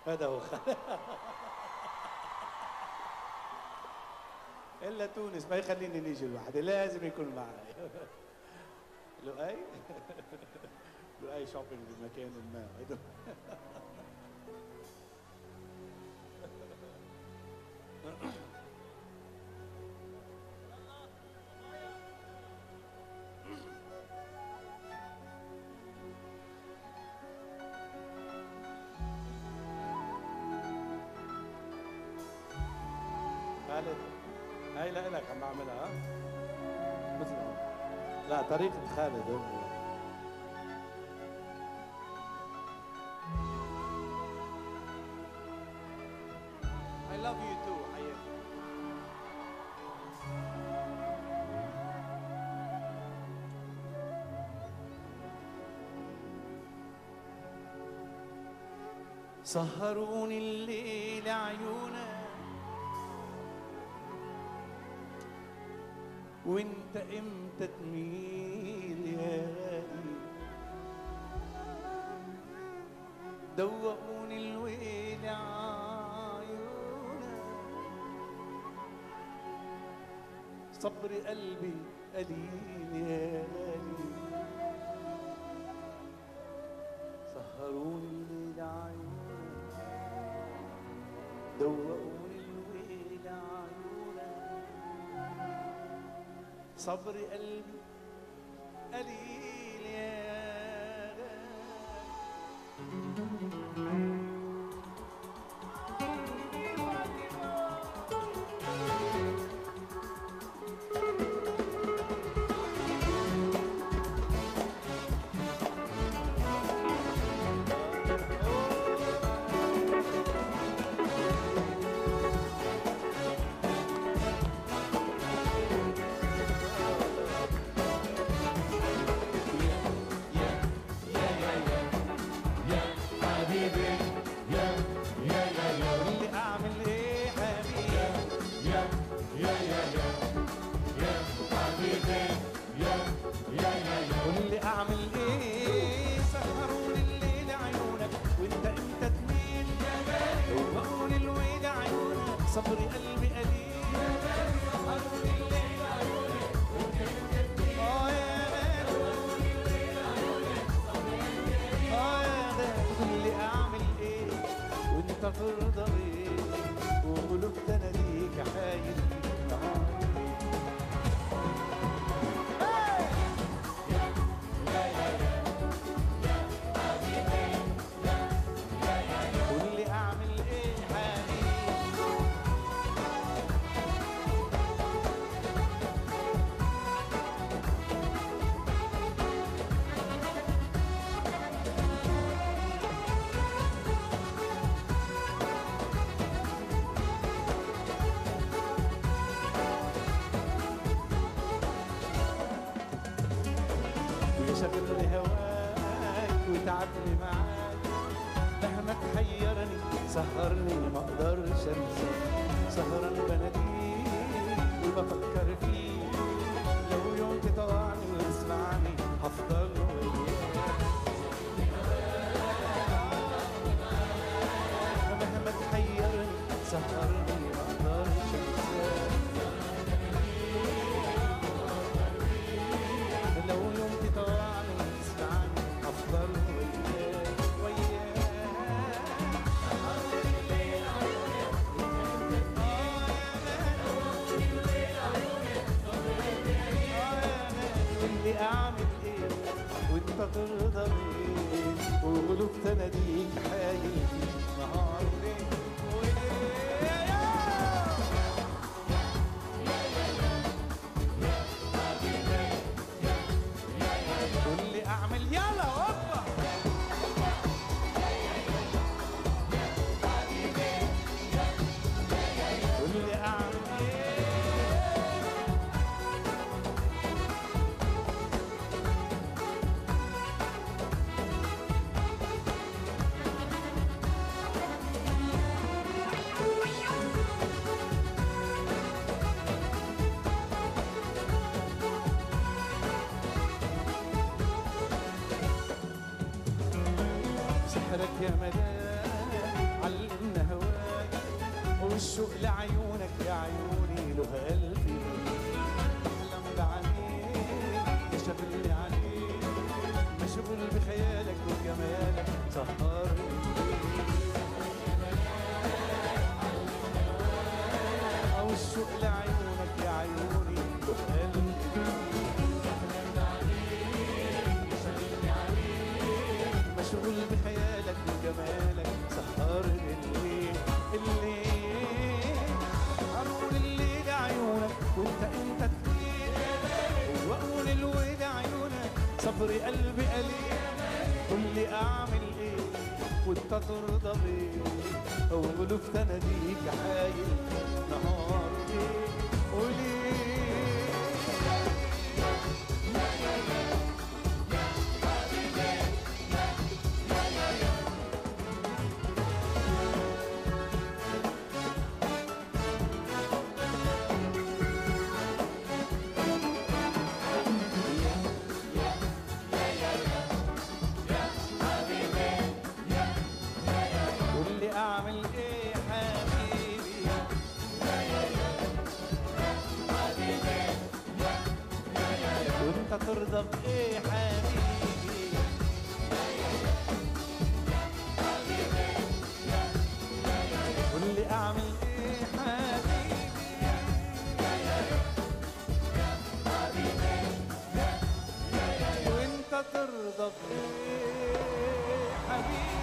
هذا هو الا تونس ما يخليني نيجي لوحدي لازم يكون معي لؤي لؤي شوبينج بمكان ما خالد هاي لا لك عم بعملها مثل لا طريقة خالد I love you too حياتي سهروني الليل عيونك وانت امتى تميل يا غالي دوقوني الويل عيونك صبر قلبي قليل يا غالي سهروني الليل عيونك دوقوني الويل عيونك صبر قلبي قليل يا اللي اعمل ايه حبيبي واللي اعمل ايه سهروني الليل عيونك وانت امتى تميل دوقوني الويل عيونك صبر قلبي قليل سهروني الليل عيونك اه يا غالي اه يا غالي واللي اعمل ايه وانت ترضى ايه وقلوب تناديك حايل واللي اعمل ايه حبيبي ويشغل هواك وتعبني معاك مهما تحيرني سهرني ما اقدرش انسى سهران بناديك وبفكر فيك لو يوم تطلعني وتسمعني هفضل وياك مهما تحيرني سهرني ما اقدرش انساك لو يوم تطلعني وتسمعني هفضل وياك وياك واللي اعمل ايه وانت ترضى بيه وقلوب تناديك حايل نهار وليل وليل واللي اعمل يلا هوبا واللي اعمل ايه والشوق لعيونك يا عيوني له قلبي احلم بعينيك يا شاغلني عليك مشغول بخيالك وجمالك سهرني او الشوق لعيونك يا عيوني له قلبي مشغول بخيالك وجمالك سهرني الليل الليل هنقول الليل عيونك وانت انت تقيل واقول الويل عيونك صبري قلبي قليل قول لي اعمل ايه وانت ترضى بيه اقول في تناديك حايل نهار ليل وليه قول لي اعمل ايه حبيبي وانت ترضى بايه حبيبي قول لي اعمل ايه حبيبي وانت ترضى بايه حبيبي